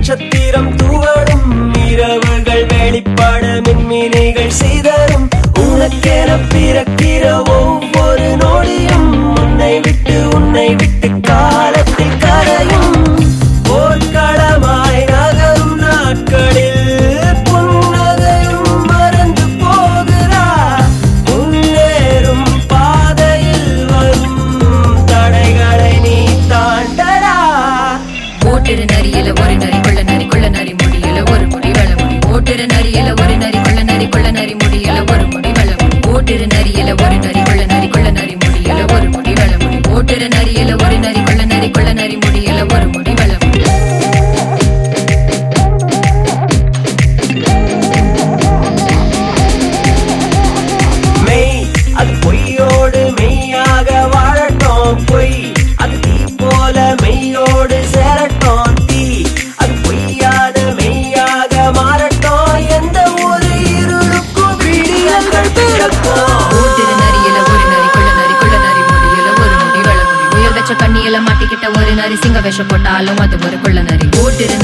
நட்சத்திரம் தூவடும் இரவுகள் வெளிப்பட மின்மினிகள் சிதறும் உனக்கென பிறக்கிற ஒவ்வொரு நொடியும் உன்னை விட்டு உன்னை விட்டு காலத்தில் கரையும் போர்க்களமாய் நகரும் நாட்களில் புன்னகையும் மறந்து போகிறா முன்னேறும் பாதையில் வரும் தடைகளை நீ தாண்டடா ஓட்டுரு நரியல ஒரு நரி கொள்ள நரி கொள்ள நரி முடியல ஒரு முடி வெள்ள முடி ஓட்டுரு நரியல ஒரு நரி கொள்ள நரி கொள்ள நரி முடியல ஒரு முடி வெள்ள முடி ஓட்டுரு நரியல ஒரு நரி கொள்ள நரி கொள்ள நரி முடியல ஒரு முடி வெள்ள முடி ஓட்டுரு நரியல ஒரு நரி கொள்ள நரி கொள்ள நரி முடியல ஒரு முடி வெள்ள முடி மெய் அது பொய்யோடு மெய்யாக வாழட்டும் பொய் அது தீ போல மெய்யோடு சேரட்டும் தீ அது பொய்யான மெய்யாக மாறட்டும் எந்த ஒரு இருளுக்கும் விடியல்கள் பிறக்கும் ஓட்டுரு நரியல ஒரு நரி கொள்ள நரி கொள்ள நரி முடியல ஒரு முடி வெள்ள முடி உயர் வச்ச கண்ணியில மாட்டிக்கிட்ட ஒரு நரி சிங்க விஷம் போட்டாலும் அது ஒரு கொள்ள நரி ஓட்டுரு